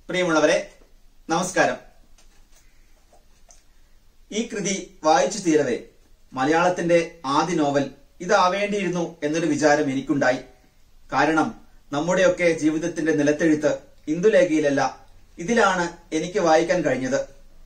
പ്രിയമുള്ളവരെ നമസ്കാരം ഈ കൃതി വായിച്ചു തീരവേ മലയാളത്തിന്റെ ആദ്യ നോവൽ ഇതാവേണ്ടിയിരുന്നു എന്നൊരു വിചാരം എനിക്കുണ്ടായി കാരണം നമ്മുടെയൊക്കെ ജീവിതത്തിന്റെ നിലത്തെഴുത്ത് ഇന്ദുലേഖയിലല്ല ഇതിലാണ് എനിക്ക് വായിക്കാൻ കഴിഞ്ഞത്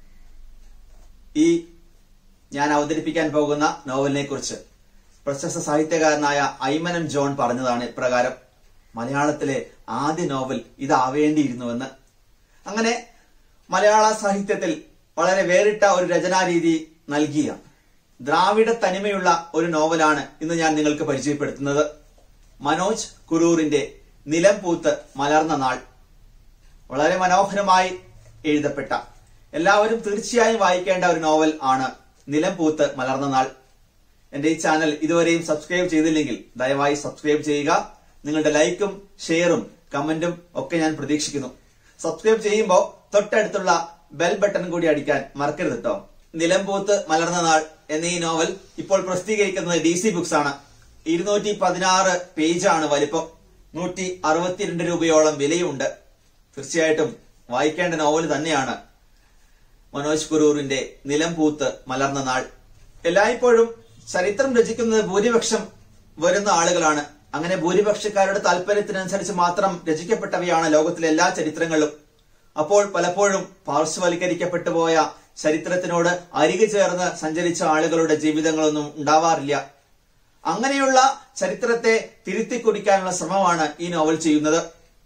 ഈ ഞാൻ അവതരിപ്പിക്കാൻ പോകുന്ന നോവലിനെ കുറിച്ച് പ്രശസ്ത സാഹിത്യകാരനായ ഐമനം ജോൺ പറഞ്ഞതാണ് ഇപ്രകാരം മലയാളത്തിലെ ആദ്യ നോവൽ ഇതാവേണ്ടിയിരുന്നുവെന്ന് അങ്ങനെ മലയാള സാഹിത്യത്തിൽ വളരെ വേറിട്ട ഒരു രചനാരീതി നൽകിയ ദ്രാവിഡ തനിമയുള്ള ഒരു നോവലാണ് ഇന്ന് ഞാൻ നിങ്ങൾക്ക് പരിചയപ്പെടുത്തുന്നത് മനോജ് കുറൂറിന്റെ നിലം പൂത്ത് മലർന്ന നാൾ വളരെ മനോഹരമായി എഴുതപ്പെട്ട എല്ലാവരും തീർച്ചയായും വായിക്കേണ്ട ഒരു നോവൽ ആണ് നിലം പൂത്ത് മലർന്ന നാൾ എന്റെ ഈ ചാനൽ ഇതുവരെയും സബ്സ്ക്രൈബ് ചെയ്തില്ലെങ്കിൽ ദയവായി സബ്സ്ക്രൈബ് ചെയ്യുക നിങ്ങളുടെ ലൈക്കും ഷെയറും കമന്റും ഒക്കെ ഞാൻ പ്രതീക്ഷിക്കുന്നു സബ്സ്ക്രൈബ് ചെയ്യുമ്പോൾ തൊട്ടടുത്തുള്ള ബെൽ ബട്ടൺ കൂടി അടിക്കാൻ മറക്കരുത് കേട്ടോ നിലമ്പൂത്ത് മലർന്ന നാൾ എന്ന ഈ നോവൽ ഇപ്പോൾ പ്രസിദ്ധീകരിക്കുന്നത് ഡി സി ബുക്സ് ആണ് ഇരുന്നൂറ്റി പതിനാറ് പേജാണ് വലിപ്പം നൂറ്റി അറുപത്തിരണ്ട് രൂപയോളം വിലയുണ്ട് തീർച്ചയായിട്ടും വായിക്കേണ്ട നോവൽ തന്നെയാണ് മനോജ് കുറൂറിന്റെ നിലംപൂത്ത് മലർന്ന നാൾ എല്ലായ്പ്പോഴും ചരിത്രം രചിക്കുന്നത് ഭൂരിപക്ഷം വരുന്ന ആളുകളാണ് അങ്ങനെ ഭൂരിപക്ഷക്കാരുടെ താല്പര്യത്തിനനുസരിച്ച് മാത്രം രചിക്കപ്പെട്ടവയാണ് ലോകത്തിലെ എല്ലാ ചരിത്രങ്ങളും അപ്പോൾ പലപ്പോഴും പാർശ്വവൽക്കരിക്കപ്പെട്ടു പോയ ചരിത്രത്തിനോട് അരികു ചേർന്ന് സഞ്ചരിച്ച ആളുകളുടെ ജീവിതങ്ങളൊന്നും ഉണ്ടാവാറില്ല അങ്ങനെയുള്ള ചരിത്രത്തെ തിരുത്തി കുറിക്കാനുള്ള ശ്രമമാണ് ഈ നോവൽ ചെയ്യുന്നത്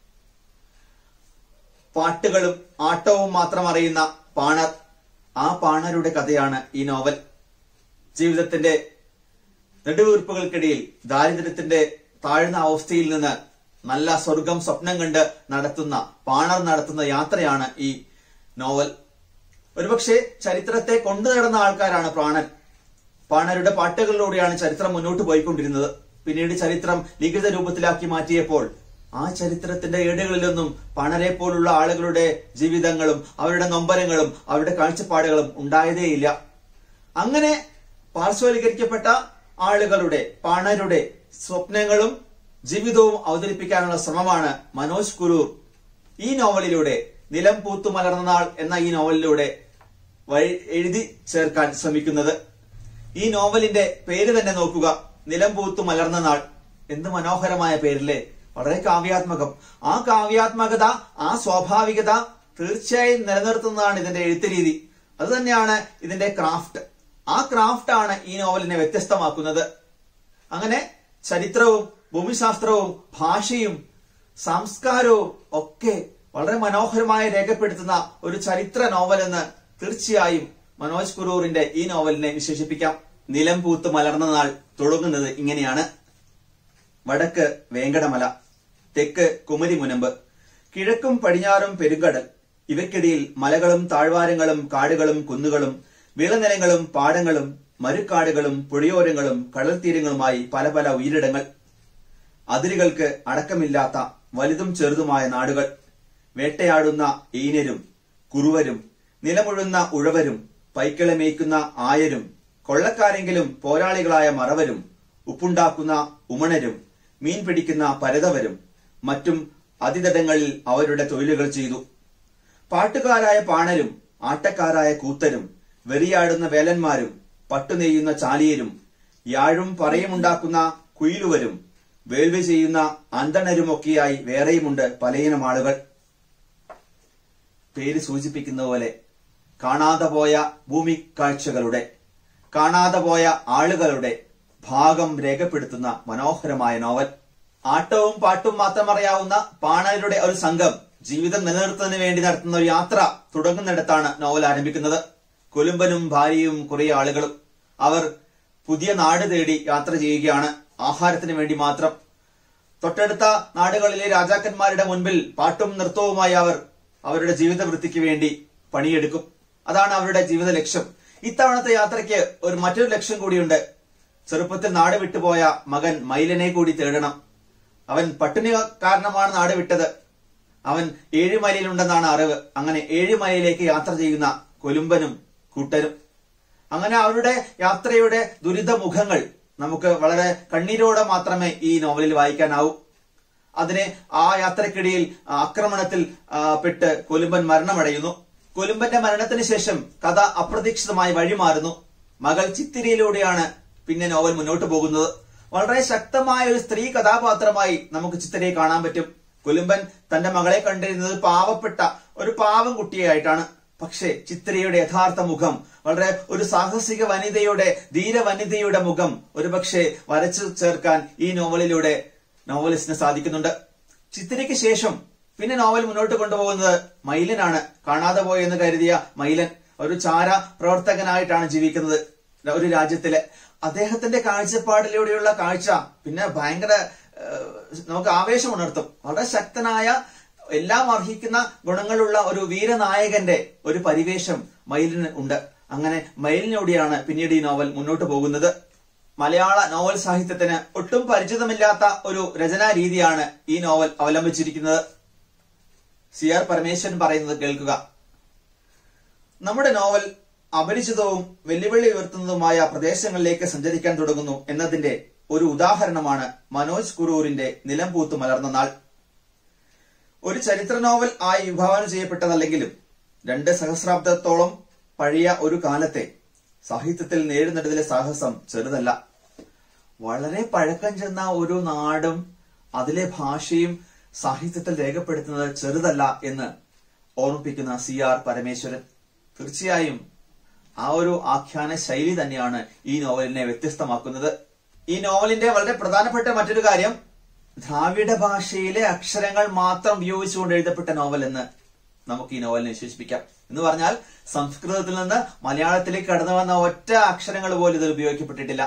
പാട്ടുകളും ആട്ടവും മാത്രം അറിയുന്ന പാണർ ആ പാണരുടെ കഥയാണ് ഈ നോവൽ ജീവിതത്തിന്റെ നെടുവീർപ്പുകൾക്കിടയിൽ ദാരിദ്ര്യത്തിന്റെ താഴ്ന്ന അവസ്ഥയിൽ നിന്ന് നല്ല സ്വർഗം സ്വപ്നം കണ്ട് നടത്തുന്ന പാണർ നടത്തുന്ന യാത്രയാണ് ഈ നോവൽ ഒരുപക്ഷെ ചരിത്രത്തെ കൊണ്ടു നടന്ന ആൾക്കാരാണ് പ്രാണൻ പാണരുടെ പാട്ടുകളിലൂടെയാണ് ചരിത്രം മുന്നോട്ട് പോയിക്കൊണ്ടിരുന്നത് പിന്നീട് ചരിത്രം ലിഖിത രൂപത്തിലാക്കി മാറ്റിയപ്പോൾ ആ ചരിത്രത്തിന്റെ ഏടുകളിലൊന്നും പണരെ പോലുള്ള ആളുകളുടെ ജീവിതങ്ങളും അവരുടെ നൊമ്പരങ്ങളും അവരുടെ കാഴ്ചപ്പാടുകളും ഉണ്ടായതേയില്ല അങ്ങനെ പാർശ്വവൽക്കരിക്കപ്പെട്ട ആളുകളുടെ പണരുടെ സ്വപ്നങ്ങളും ജീവിതവും അവതരിപ്പിക്കാനുള്ള ശ്രമമാണ് മനോജ് കുറൂർ ഈ നോവലിലൂടെ നിലം പൂത്തു മലർന്ന നാൾ എന്ന ഈ നോവലിലൂടെ വഴി എഴുതി ചേർക്കാൻ ശ്രമിക്കുന്നത് ഈ നോവലിന്റെ പേര് തന്നെ നോക്കുക നിലം പൂത്തു മലർന്ന നാൾ എന്ത് മനോഹരമായ പേരില്ലേ വളരെ കാവ്യാത്മകം ആ കാവ്യാത്മകത ആ സ്വാഭാവികത തീർച്ചയായും നിലനിർത്തുന്നതാണ് ഇതിന്റെ എഴുത്ത് രീതി അത് തന്നെയാണ് ഇതിന്റെ ക്രാഫ്റ്റ് ആ ക്രാഫ്റ്റ് ആണ് ഈ നോവലിനെ വ്യത്യസ്തമാക്കുന്നത് അങ്ങനെ ചരിത്രവും ഭൂമിശാസ്ത്രവും ഭാഷയും സംസ്കാരവും ഒക്കെ വളരെ മനോഹരമായി രേഖപ്പെടുത്തുന്ന ഒരു ചരിത്ര നോവൽ എന്ന് തീർച്ചയായും മനോജ് കുറൂറിന്റെ ഈ നോവലിനെ വിശേഷിപ്പിക്കാം നിലം പൂത്ത് മലർന്ന നാൾ തുടങ്ങുന്നത് ഇങ്ങനെയാണ് വടക്ക് വേങ്കടമല തെക്ക് കുമരിമുനമ്പ് കിഴക്കും പടിഞ്ഞാറും പെരുങ്കടൽ ഇവയ്ക്കിടയിൽ മലകളും താഴ്വാരങ്ങളും കാടുകളും കുന്നുകളും വിളനിലങ്ങളും പാടങ്ങളും മരുക്കാടുകളും പുഴയോരങ്ങളും കടൽത്തീരങ്ങളുമായി പല പല ഉയരിടങ്ങൾ അതിരുകൾക്ക് അടക്കമില്ലാത്ത വലുതും ചെറുതുമായ നാടുകൾ വേട്ടയാടുന്ന ഈനരും കുറുവരും നിലമുഴുന്ന ഉഴവരും പൈക്കളെ മേയ്ക്കുന്ന ആയരും കൊള്ളക്കാരെങ്കിലും പോരാളികളായ മറവരും ഉപ്പുണ്ടാക്കുന്ന ഉമണരും മീൻ പിടിക്കുന്ന പരതവരും മറ്റും അതിതടങ്ങളിൽ അവരുടെ തൊഴിലുകൾ ചെയ്തു പാട്ടുകാരായ പാണരും ആട്ടക്കാരായ കൂത്തരും വെറിയാടുന്ന വേലന്മാരും പട്ടുനെയ്യുന്ന ചാലിയരും യാഴും പറയുമുണ്ടാക്കുന്ന കുയിലുവരും വേൾവി ചെയ്യുന്ന അന്തണരുമൊക്കെയായി വേറെയുമുണ്ട് പലയിനം ആളുകൾ പേര് സൂചിപ്പിക്കുന്ന പോലെ കാണാതെ പോയ ഭൂമി കാഴ്ചകളുടെ കാണാതെ പോയ ആളുകളുടെ ഭാഗം രേഖപ്പെടുത്തുന്ന മനോഹരമായ നോവൽ ആട്ടവും പാട്ടും മാത്രം അറിയാവുന്ന പാണരുടെ ഒരു സംഘം ജീവിതം നിലനിർത്തുന്നതിന് വേണ്ടി നടത്തുന്ന ഒരു യാത്ര തുടങ്ങുന്നിടത്താണ് നോവൽ ആരംഭിക്കുന്നത് കൊലുമ്പനും ഭാര്യയും കുറെ ആളുകളും അവർ പുതിയ നാട് തേടി യാത്ര ചെയ്യുകയാണ് ആഹാരത്തിന് വേണ്ടി മാത്രം തൊട്ടടുത്ത നാടുകളിലെ രാജാക്കന്മാരുടെ മുൻപിൽ പാട്ടും നൃത്തവുമായി അവർ അവരുടെ ജീവിത വൃത്തിക്ക് വേണ്ടി പണിയെടുക്കും അതാണ് അവരുടെ ജീവിത ലക്ഷ്യം ഇത്തവണത്തെ യാത്രയ്ക്ക് ഒരു മറ്റൊരു ലക്ഷ്യം കൂടിയുണ്ട് ചെറുപ്പത്തിൽ നാട് വിട്ടുപോയ മകൻ മൈലനെ കൂടി തേടണം അവൻ പട്ടിണി കാരണമാണ് നാട് വിട്ടത് അവൻ ഏഴുമലയിലുണ്ടെന്നാണ് അറിവ് അങ്ങനെ ഏഴുമലയിലേക്ക് യാത്ര ചെയ്യുന്ന കൊലുമ്പനും കൂട്ടരും അങ്ങനെ അവരുടെ യാത്രയുടെ ദുരിത മുഖങ്ങൾ നമുക്ക് വളരെ കണ്ണീരോടെ മാത്രമേ ഈ നോവലിൽ വായിക്കാനാവൂ അതിനെ ആ യാത്രക്കിടയിൽ ആ ആക്രമണത്തിൽ ആ, പെട്ട് കൊലുമ്പൻ മരണമടയുന്നു കൊലുമ്പന്റെ മരണത്തിന് ശേഷം കഥ അപ്രതീക്ഷിതമായി വഴിമാറുന്നു മകൾ ചിത്തിരയിലൂടെയാണ് പിന്നെ നോവൽ മുന്നോട്ട് പോകുന്നത് വളരെ ശക്തമായ ഒരു സ്ത്രീ കഥാപാത്രമായി നമുക്ക് ചിത്തിരയെ കാണാൻ പറ്റും കൊലുമ്പൻ തന്റെ മകളെ കണ്ടിരുന്നത് പാവപ്പെട്ട ഒരു പാവം കുട്ടിയായിട്ടാണ് പക്ഷേ ചിത്രയുടെ യഥാർത്ഥ മുഖം വളരെ ഒരു സാഹസിക വനിതയുടെ ധീര വനിതയുടെ മുഖം ഒരുപക്ഷെ വരച്ചു ചേർക്കാൻ ഈ നോവലിലൂടെ നോവലിസ്റ്റിന് സാധിക്കുന്നുണ്ട് ചിത്രയ്ക്ക് ശേഷം പിന്നെ നോവൽ മുന്നോട്ട് കൊണ്ടുപോകുന്നത് മൈലനാണ് കാണാതെ പോയെന്ന് കരുതിയ മൈലൻ ഒരു ചാര പ്രവർത്തകനായിട്ടാണ് ജീവിക്കുന്നത് ഒരു രാജ്യത്തിലെ അദ്ദേഹത്തിന്റെ കാഴ്ചപ്പാടിലൂടെയുള്ള കാഴ്ച പിന്നെ ഭയങ്കര ഏഹ്, നമുക്ക് ആവേശം ഉണർത്തും വളരെ ശക്തനായ എല്ലാം അർഹിക്കുന്ന ഗുണങ്ങളുള്ള ഒരു വീരനായകന്റെ ഒരു പരിവേഷം മയിലിന് ഉണ്ട് അങ്ങനെ മയിലിനൂടെയാണ് പിന്നീട് ഈ നോവൽ മുന്നോട്ട് പോകുന്നത് മലയാള നോവൽ സാഹിത്യത്തിന് ഒട്ടും പരിചിതമില്ലാത്ത ഒരു രചനാ രീതിയാണ് ഈ നോവൽ അവലംബിച്ചിരിക്കുന്നത് സി ആർ പരമേശ്വരൻ പറയുന്നത് കേൾക്കുക നമ്മുടെ നോവൽ അപരിചിതവും വെല്ലുവിളി ഉയർത്തുന്നതുമായ പ്രദേശങ്ങളിലേക്ക് സഞ്ചരിക്കാൻ തുടങ്ങുന്നു എന്നതിന്റെ ഒരു ഉദാഹരണമാണ് മനോജ് കുറൂരിന്റെ നിലംപൂത്ത് മലർന്ന നാൾ ഒരു ചരിത്ര നോവൽ ആയി വിഭാവനം ചെയ്യപ്പെട്ടതല്ലെങ്കിലും രണ്ട് സഹസ്രാബ്ദത്തോളം പഴയ ഒരു കാലത്തെ സാഹിത്യത്തിൽ നേടുന്നതിലെ സാഹസം ചെറുതല്ല വളരെ പഴക്കം ചെന്ന ഒരു നാടും അതിലെ ഭാഷയും സാഹിത്യത്തിൽ രേഖപ്പെടുത്തുന്നത് ചെറുതല്ല എന്ന് ഓർമ്മിപ്പിക്കുന്ന സി ആർ പരമേശ്വരൻ തീർച്ചയായും ആ ഒരു ആഖ്യാന ശൈലി തന്നെയാണ് ഈ നോവലിനെ വ്യത്യസ്തമാക്കുന്നത് ഈ നോവലിന്റെ വളരെ പ്രധാനപ്പെട്ട മറ്റൊരു കാര്യം ദ്രാവിഡ ഭാഷയിലെ അക്ഷരങ്ങൾ മാത്രം ഉപയോഗിച്ചുകൊണ്ട് എഴുതപ്പെട്ട നോവൽ എന്ന് നമുക്ക് ഈ നോവലിനെ വിശേഷിപ്പിക്കാം എന്ന് പറഞ്ഞാൽ സംസ്കൃതത്തിൽ നിന്ന് മലയാളത്തിലേക്ക് കടന്നു വന്ന ഒറ്റ അക്ഷരങ്ങൾ പോലും ഇതിൽ ഉപയോഗിക്കപ്പെട്ടിട്ടില്ല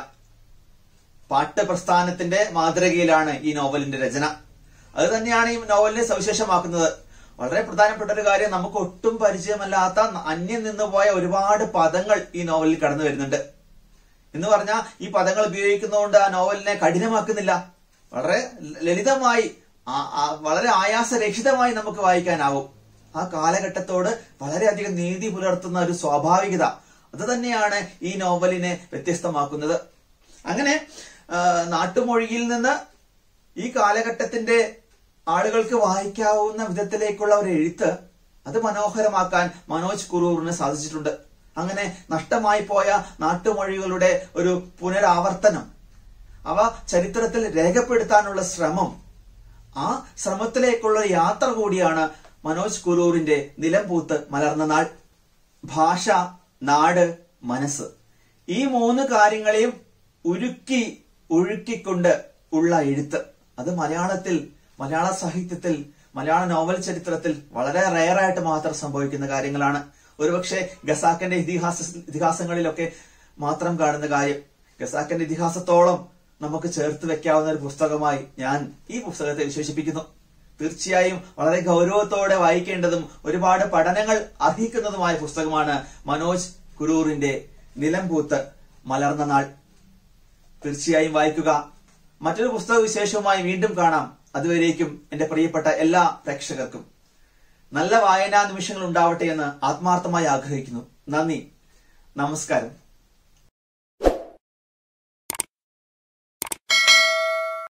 പാട്ട് പ്രസ്ഥാനത്തിന്റെ മാതൃകയിലാണ് ഈ നോവലിന്റെ രചന അത് തന്നെയാണ് ഈ നോവലിനെ സവിശേഷമാക്കുന്നത് വളരെ പ്രധാനപ്പെട്ട ഒരു കാര്യം നമുക്ക് ഒട്ടും പരിചയമല്ലാത്ത അന്യം നിന്ന് പോയ ഒരുപാട് പദങ്ങൾ ഈ നോവലിൽ കടന്നു വരുന്നുണ്ട് എന്ന് പറഞ്ഞാൽ ഈ പദങ്ങൾ ഉപയോഗിക്കുന്നതുകൊണ്ട് ആ നോവലിനെ കഠിനമാക്കുന്നില്ല വളരെ ലളിതമായി ആ- ആ വളരെ ആയാസരഹിതമായി നമുക്ക് വായിക്കാനാവും ആ കാലഘട്ടത്തോട് വളരെയധികം നീതി പുലർത്തുന്ന ഒരു സ്വാഭാവികത അത് തന്നെയാണ് ഈ നോവലിനെ വ്യത്യസ്തമാക്കുന്നത് അങ്ങനെ ആ, നാട്ടുമൊഴിയിൽ നിന്ന് ഈ കാലഘട്ടത്തിന്റെ ആളുകൾക്ക് വായിക്കാവുന്ന വിധത്തിലേക്കുള്ള ഒരു എഴുത്ത് അത് മനോഹരമാക്കാൻ മനോജ് കുറൂറിന് സാധിച്ചിട്ടുണ്ട് അങ്ങനെ നഷ്ടമായി പോയ നാട്ടുമൊഴികളുടെ ഒരു പുനരാവർത്തനം അവ ചരിത്രത്തിൽ രേഖപ്പെടുത്താനുള്ള ശ്രമം ആ ശ്രമത്തിലേക്കുള്ള ഒരു യാത്ര കൂടിയാണ് മനോജ് കുറൂറിന്റെ നിലംപൂത്ത് മലർന്ന നാൾ ഭാഷ നാട് മനസ്സ് ഈ മൂന്ന് കാര്യങ്ങളെയും ഉരുക്കി ഒഴുക്കിക്കൊണ്ട് ഉള്ള എഴുത്ത് അത് മലയാളത്തിൽ മലയാള സാഹിത്യത്തിൽ മലയാള നോവൽ ചരിത്രത്തിൽ വളരെ റയറായിട്ട് മാത്രം സംഭവിക്കുന്ന കാര്യങ്ങളാണ് ഒരുപക്ഷെ ഗസാക്കന്റെ ഇതിഹാസ ഇതിഹാസങ്ങളിലൊക്കെ മാത്രം കാണുന്ന കാര്യം ഗസാക്കന്റെ ഇതിഹാസത്തോളം നമുക്ക് ചേർത്ത് വെക്കാവുന്ന ഒരു പുസ്തകമായി ഞാൻ ഈ പുസ്തകത്തെ വിശേഷിപ്പിക്കുന്നു തീർച്ചയായും വളരെ ഗൗരവത്തോടെ വായിക്കേണ്ടതും ഒരുപാട് പഠനങ്ങൾ അർഹിക്കുന്നതുമായ പുസ്തകമാണ് മനോജ് കുറൂറിന്റെ നിലംപൂത്ത് മലർന്ന നാൾ തീർച്ചയായും വായിക്കുക മറ്റൊരു പുസ്തക വിശേഷവുമായി വീണ്ടും കാണാം അതുവരേക്കും എന്റെ പ്രിയപ്പെട്ട എല്ലാ പ്രേക്ഷകർക്കും നല്ല വായനാ നിമിഷങ്ങൾ ഉണ്ടാവട്ടെ എന്ന് ആത്മാർത്ഥമായി ആഗ്രഹിക്കുന്നു നന്ദി നമസ്കാരം